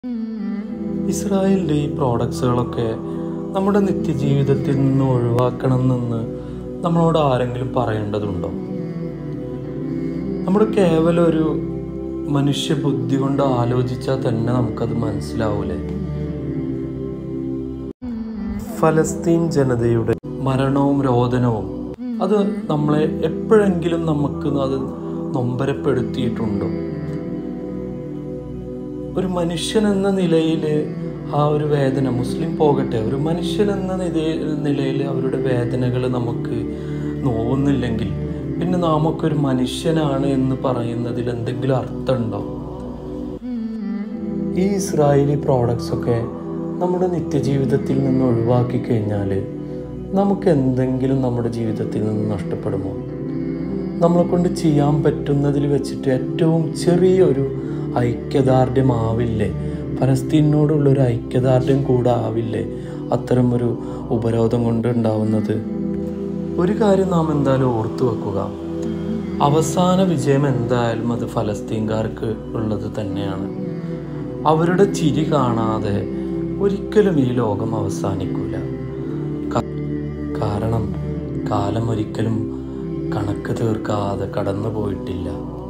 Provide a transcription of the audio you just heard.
ഇസ്രായേലിൻ്റെ ഈ പ്രോഡക്ട്സുകളൊക്കെ നമ്മുടെ നിത്യജീവിതത്തിൽ നിന്ന് ഒഴിവാക്കണം എന്ന് നമ്മളോട് ആരെങ്കിലും പറയേണ്ടതുണ്ടോ നമ്മുടെ കേവലം ഒരു മനുഷ്യബുദ്ധി കൊണ്ട് ആലോചിച്ചാൽ തന്നെ നമുക്കത് മനസ്സിലാവൂലേ ഫലസ്തീൻ ജനതയുടെ മരണവും രോദനവും അത് നമ്മളെ എപ്പോഴെങ്കിലും നമുക്ക് അത് നൊമ്പരപ്പെടുത്തിയിട്ടുണ്ടോ ഒരു മനുഷ്യൻ എന്ന നിലയിൽ ആ ഒരു വേദന മുസ്ലിം പോകട്ടെ ഒരു മനുഷ്യൻ എന്ന നിലയിൽ അവരുടെ വേദനകൾ നമുക്ക് നോവുന്നില്ലെങ്കിൽ പിന്നെ നാമൊക്കെ ഒരു മനുഷ്യനാണ് എന്ന് പറയുന്നതിൽ എന്തെങ്കിലും അർത്ഥമുണ്ടോ ഈ ഇസ്രായേലി പ്രോഡക്ട്സ് ഒക്കെ നമ്മുടെ നിത്യജീവിതത്തിൽ നിന്ന് ഒഴിവാക്കി കഴിഞ്ഞാൽ നമുക്ക് എന്തെങ്കിലും നമ്മുടെ ജീവിതത്തിൽ നിന്ന് നഷ്ടപ്പെടുമോ നമ്മളെ കൊണ്ട് ചെയ്യാൻ പറ്റുന്നതിൽ വെച്ചിട്ട് ഏറ്റവും ചെറിയൊരു ഐക്യദാർഢ്യമാവില്ലേ ഫലസ്തീനോടുള്ളൊരു ഐക്യദാർഢ്യം കൂടെ ആവില്ലേ അത്തരമൊരു ഉപരോധം കൊണ്ട് ഉണ്ടാവുന്നത് ഒരു കാര്യം നാം എന്തായാലും ഓർത്തു വെക്കുക അവസാന വിജയം എന്തായാലും അത് ഫലസ്തീൻകാർക്ക് ഉള്ളത് തന്നെയാണ് അവരുടെ ചിരി കാണാതെ ഒരിക്കലും ഈ ലോകം അവസാനിക്കൂല ക- കാരണം കാലം ഒരിക്കലും കണക്ക് തീർക്കാതെ കടന്നു പോയിട്ടില്ല